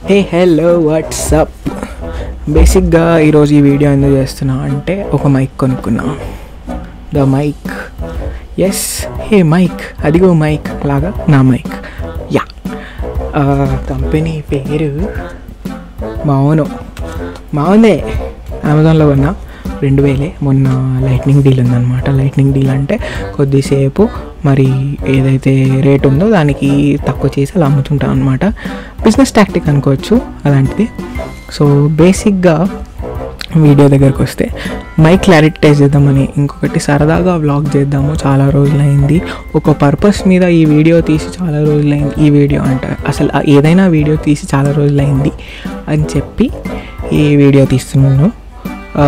hey hello WhatsApp బేసిక్గా ఈరోజు ఈ వీడియో ఎందుకు చేస్తున్నా అంటే ఒక మైక్ కొనుక్కున్నా the mic yes hey mic అదిగో మైక్ లాగా నా మైక్ యా కంపెనీ పేరు మౌనో మావుందే అమెజాన్లో కొన్నా రెండు వేలే మొన్న లైట్నింగ్ డీల్ ఉందన్నమాట లైట్నింగ్ డీల్ అంటే కొద్దిసేపు మరి ఏదైతే రేట్ ఉందో దానికి తక్కువ చేసి అలా అమ్ముతుంటాం అనమాట బిజినెస్ టాక్టిక్ అనుకోవచ్చు అలాంటిది సో బేసిక్గా వీడియో దగ్గరకు వస్తే మైక్ క్లారిటీ టెస్ట్ చేద్దామని ఇంకొకటి సరదాగా వ్లాగ్ చేద్దాము చాలా రోజులైంది ఒక పర్పస్ మీద ఈ వీడియో తీసి చాలా రోజులైంది ఈ వీడియో అంట అసలు ఆ ఏదైనా వీడియో తీసి చాలా రోజులైంది అని చెప్పి ఈ వీడియో తీస్తున్నాను ఆ,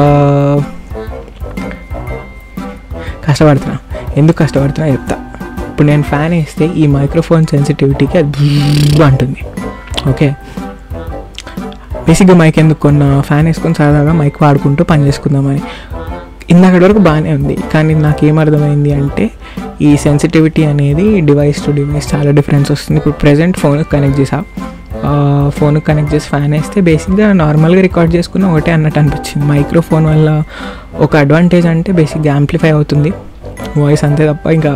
కష్టపడుతున్నా ఎందుకు కష్టపడుతున్నా చెప్తా ఇప్పుడు నేను ఫ్యాన్ వేస్తే ఈ మైక్రోఫోన్ సెన్సిటివిటీకి అది బుర్ర్ అంటుంది ఓకే బేసిక్గా మైక్ ఎందుకు కొన్న ఫ్యాన్ వేసుకొని సరదాగా మైక్ వాడుకుంటూ పని చేసుకుందామని ఇందాకటి వరకు బాగానే ఉంది కానీ నాకు ఏమర్థమైంది అంటే ఈ సెన్సిటివిటీ అనేది డివైస్ టు డివైస్ చాలా డిఫరెన్స్ వస్తుంది ఇప్పుడు ప్రజెంట్ ఫోన్కి కనెక్ట్ చేసా ఫోన్కి కనెక్ట్ చేసి ఫ్యాన్ వేస్తే బేసిక్గా నార్మల్గా రికార్డ్ చేసుకున్న ఒకటే అన్నట్టు అనిపించింది మైక్రోఫోన్ వల్ల ఒక అడ్వాంటేజ్ అంటే బేసిక్గా యాంప్లిఫై అవుతుంది వాయిస్ అంతే తప్ప ఇంకా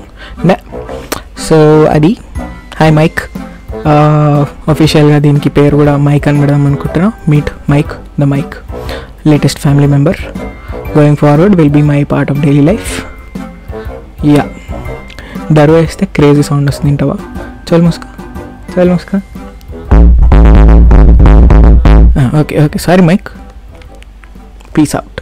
సో అది హాయ్ మైక్ అఫీషియల్గా దీనికి పేరు కూడా మైక్ అని పెడదాం అనుకుంటున్నా meet Mike the mic latest family member going forward will be my part of daily life యా దరు వేస్తే క్రేజీ సౌండ్ వస్తుంది తింటావా చల్ ముస్కా చల్ ముస్కా okay okay sorry Mike peace up